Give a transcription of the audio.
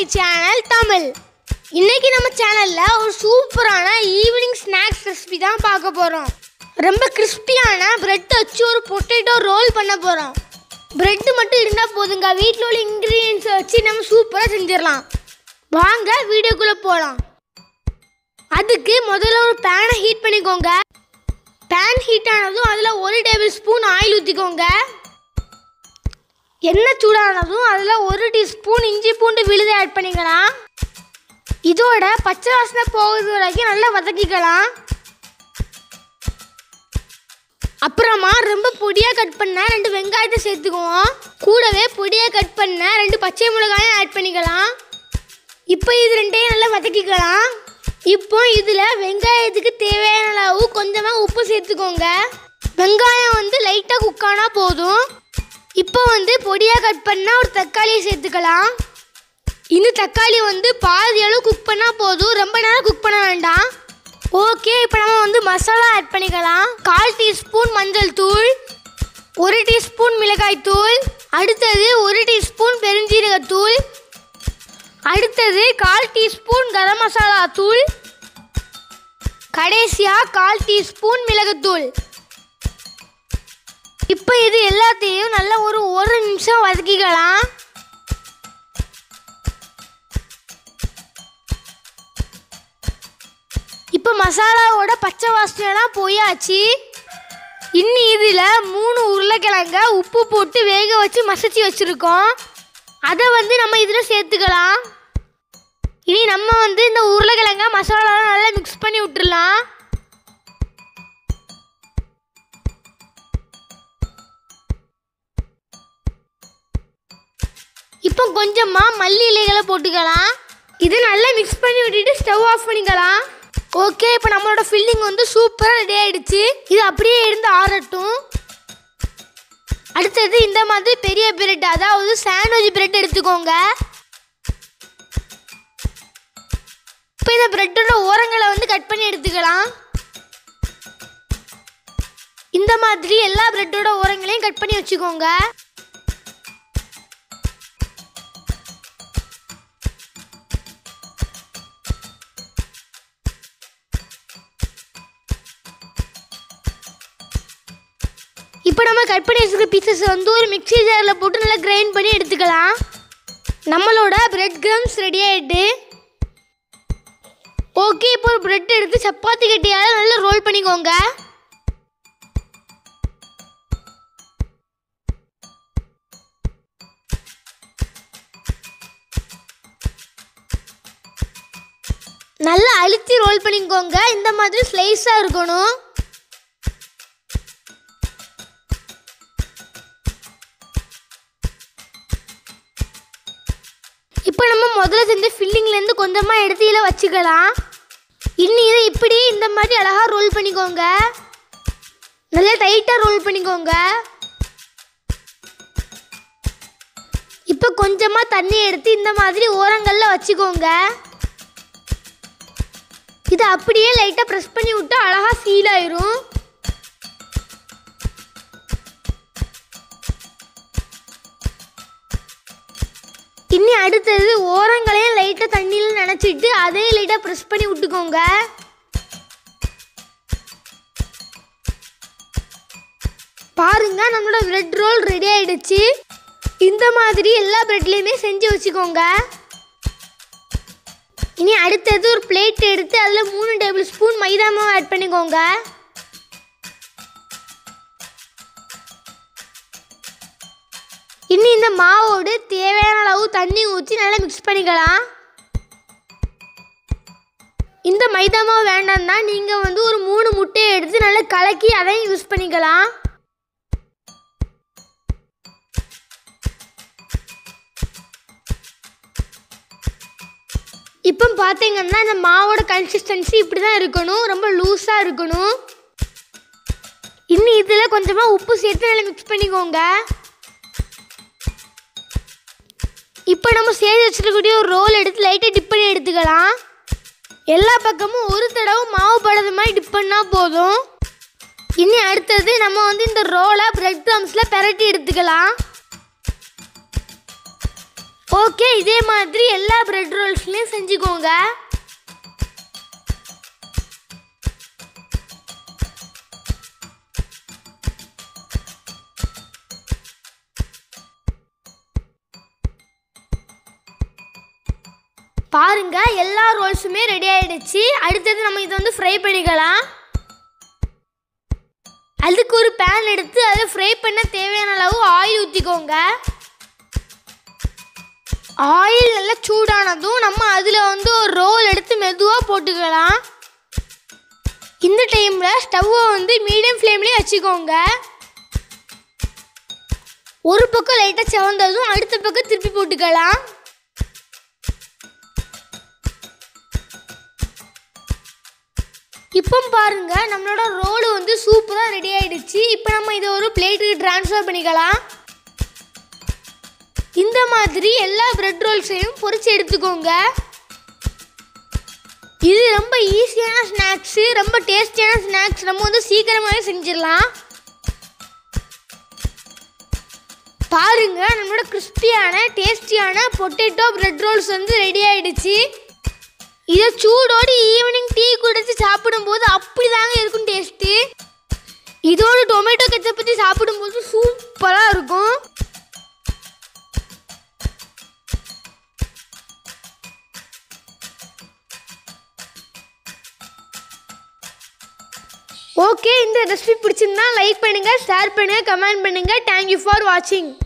channel Tamil இன்னைக்கு நம்ம சேனல்ல ஒரு சூப்பரான ஈவினிங் ஸ்நாக்ஸ் ரெசிபி தான் பார்க்க போறோம் ரொம்ப கிறிஸ்பியான பிரெட் வச்சு ஒரு பொட்டேட்டோ ரோல் பண்ண போறோம் பிரெட் மட்டும் இருந்தால் போதுங்க வீட்டில் உள்ள இன்க்ரீடியன்ஸை வச்சு நம்ம சூப்பராக செஞ்சிடலாம் வாங்க வீடியோக்குள்ளே போகலாம் அதுக்கு முதல்ல ஒரு பேனை ஹீட் பண்ணிக்கோங்க பேன் ஹீட் ஆனதும் அதில் ஒரு டேபிள் ஸ்பூன் ஆயில் ஊற்றிக்கோங்க எண்ணெய் சூடானதும் அதில் ஒரு டீஸ்பூன் இஞ்சி பூண்டு விழுது ஆட் பண்ணிக்கலாம் இதோட பச்சை வாசனை போகிறது வரைக்கும் நல்லா வதக்கிக்கலாம் அப்புறமா ரொம்ப பொடியாக கட் பண்ண ரெண்டு வெங்காயத்தை சேர்த்துக்குவோம் கூடவே பொடியாக கட் பண்ண ரெண்டு பச்சை மிளகாயும் ஆட் பண்ணிக்கலாம் இப்போ இது ரெண்டையும் நல்லா வதக்கிக்கலாம் இப்போ இதில் வெங்காயத்துக்கு தேவையான அளவு கொஞ்சமாக உப்பு சேர்த்துக்கோங்க வெங்காயம் வந்து லைட்டாக குக்கானா போதும் இப்போ வந்து பொடியாக கட் பண்ண ஒரு தக்காளியை சேர்த்துக்கலாம் இந்த தக்காளி வந்து பாதி அளவு குக் பண்ணால் போதும் ரொம்ப நேரம் குக் பண்ண வேண்டாம் ஓகே இப்போ நம்ம வந்து மசாலா ஆட் பண்ணிக்கலாம் கால் டீஸ்பூன் மஞ்சள் தூள் ஒரு டீஸ்பூன் மிளகாய் தூள் அடுத்தது ஒரு டீஸ்பூன் பெருஞ்சீரகத்தூள் அடுத்தது கால் டீஸ்பூன் கரம் மசாலா தூள் கடைசியாக கால் டீஸ்பூன் மிளகுத்தூள் இப்போ இது எல்லாத்தையும் நல்லா ஒரு ஒரு நிமிஷம் வதக்கிக்கலாம் இப்போ மசாலாவோட பச்சை வாசனைலாம் போயாச்சு இன்னி இதில் மூணு உருளைக்கிழங்க உப்பு போட்டு வேக வச்சு மசிச்சு வச்சுருக்கோம் அதை வந்து நம்ம இதில் சேர்த்துக்கலாம் இனி நம்ம வந்து இந்த உருளைக்கிழங்க மசாலாலாம் நல்லா மிக்ஸ் பண்ணி விட்டுறலாம் இப்போ கொஞ்சமாக மல்லி இலைகளை போட்டுக்கலாம் இது நல்லா மிக்ஸ் பண்ணி விட்டுட்டு ஸ்டவ் ஆஃப் பண்ணிக்கலாம் ஓகே இப்போ நம்மளோட ஃபில்லிங் வந்து சூப்பராக ரெடி ஆயிடுச்சு இது அப்படியே இருந்து ஆறட்டும் அடுத்தது இந்த மாதிரி பெரிய பிரெட் அதாவது சாண்ட்விச் பிரெட் எடுத்துக்கோங்க இப்போ இந்த பிரெட்டோட ஓரங்களை வந்து கட் பண்ணி எடுத்துக்கலாம் இந்த மாதிரி எல்லா பிரெட்டோட ஓரங்களையும் கட் பண்ணி வச்சுக்கோங்க இப்போ நம்ம கட் பண்ணி வச்சுருக்க பீசஸ் வந்து ஒரு மிக்ஸி ஜாரில் போட்டு நல்லா கிரைண்ட் பண்ணி எடுத்துக்கலாம் நம்மளோட பிரெட் கிரம்ஸ் ரெடி ஆகிட்டு ஓகே இப்போ ஒரு பிரெட் எடுத்து சப்பாத்தி கட்டியால் நல்லா ரோல் பண்ணிக்கோங்க நல்லா அழுத்தி ரோல் பண்ணிக்கோங்க இந்த மாதிரி ஸ்லைஸாக இருக்கணும் இப்போ நம்ம முதல்ல செஞ்ச ஃபில்லிங்லேருந்து கொஞ்சமாக எடுத்து இதில் வச்சுக்கலாம் இன்னி இதை இப்படி இந்த மாதிரி அழகாக ரோல் பண்ணிக்கோங்க நல்லா டைட்டாக ரோல் பண்ணிக்கோங்க இப்போ கொஞ்சமாக தண்ணி எடுத்து இந்த மாதிரி ஓரங்களில் வச்சுக்கோங்க இதை அப்படியே லைட்டாக ப்ரெஸ் பண்ணி விட்டு அழகாக சீல் ஆயிரும் இனி அடுத்தது ஓரங்களையும் லைட்டாக தண்ணியில் நினச்சிட்டு அதே லைட்டாக ப்ரெஸ் பண்ணி விட்டுக்கோங்க பாருங்க நம்மளோட பிரெட் ரோல் ரெடி ஆயிடுச்சு இந்த மாதிரி எல்லா பிரெட்லேயுமே செஞ்சு வச்சுக்கோங்க இனி அடுத்தது ஒரு பிளேட் எடுத்து அதில் மூணு டேபிள் ஸ்பூன் மைதா மாவு ஆட் பண்ணிக்கோங்க இனி இந்த மாவோடு தேவையான அளவு தண்ணி ஊற்றி நல்லா மிக்ஸ் பண்ணிக்கலாம் இந்த மைதா மாவு வேண்டாம்னா நீங்கள் வந்து ஒரு மூணு முட்டையை எடுத்து நல்லா கலக்கி அதையும் யூஸ் பண்ணிக்கலாம் இப்போ பார்த்தீங்கன்னா இந்த மாவோட கன்சிஸ்டன்சி இப்படி தான் இருக்கணும் ரொம்ப லூஸாக இருக்கணும் இன்னும் இதில் கொஞ்சமாக உப்பு சேர்த்து நல்லா மிக்ஸ் பண்ணிக்கோங்க இப்போ நம்ம சேர்த்து வச்சிருக்கக்கூடிய ஒரு ரோல் எடுத்து லைட்டாக டிப் பண்ணி எடுத்துக்கலாம் எல்லா பக்கமும் ஒரு தடவை மாவு படுறது மாதிரி டிப் பண்ணால் போதும் இனி அடுத்தது நம்ம வந்து இந்த ரோலை பிரெட் க்ரம்ஸில் பெரட்டி எடுத்துக்கலாம் ஓகே இதே மாதிரி எல்லா பிரெட் ரோல்ஸ்லையும் செஞ்சுக்கோங்க பாருங்க எல்லா ரோல்ஸுமே ரெடி ஆயிடுச்சு அடுத்தது நம்ம இதை வந்து ஃப்ரை பண்ணிக்கலாம் அதுக்கு ஒரு பேன் எடுத்து அதில் ஃப்ரை பண்ண தேவையான அளவு ஆயில் ஊற்றிக்கோங்க ஆயில் நல்லா சூடானதும் நம்ம அதில் வந்து ஒரு ரோல் எடுத்து மெதுவாக போட்டுக்கலாம் இந்த டைமில் ஸ்டவ்வை வந்து மீடியம் ஃப்ளேம்லேயே வச்சுக்கோங்க ஒரு பக்கம் லைட்டாக செவந்ததும் அடுத்த பக்கம் திருப்பி போட்டுக்கலாம் இப்போ பாருங்க நம்மளோட ரோடு வந்து சூப்பராக ரெடி ஆயிடுச்சு இப்போ நம்ம இதை ஒரு பிளேட்டுக்கு ட்ரான்ஸ்ஃபர் பண்ணிக்கலாம் இந்த மாதிரி எல்லா பிரெட் ரோல்ஸையும் பொரிச்சு எடுத்துக்கோங்க இது ரொம்ப ஈஸியான ஸ்நாக்ஸு ரொம்ப டேஸ்டியான ஸ்நாக்ஸ் நம்ம வந்து சீக்கிரமாகவே செஞ்சிடலாம் பாருங்க நம்மளோட கிறிஸ்பியான டேஸ்டியான பொட்டேட்டோ பிரெட் ரோல்ஸ் வந்து ரெடி ஆயிடுச்சு இதை சூடோடு ஈவினிங் டீ குடிச்சு சாப்பிடும்போது அப்படி தாங்க இருக்கும் டேஸ்ட்டு இதோட டொமேட்டோ கெச்சப் பற்றி சாப்பிடும்போது சூப்பராக இருக்கும் ஓகே இந்த ரெசிபி பிடிச்சிருந்தா லைக் பண்ணுங்கள் ஷேர் பண்ணுங்கள் கமெண்ட் பண்ணுங்கள் தேங்க்யூ ஃபார் வாட்சிங்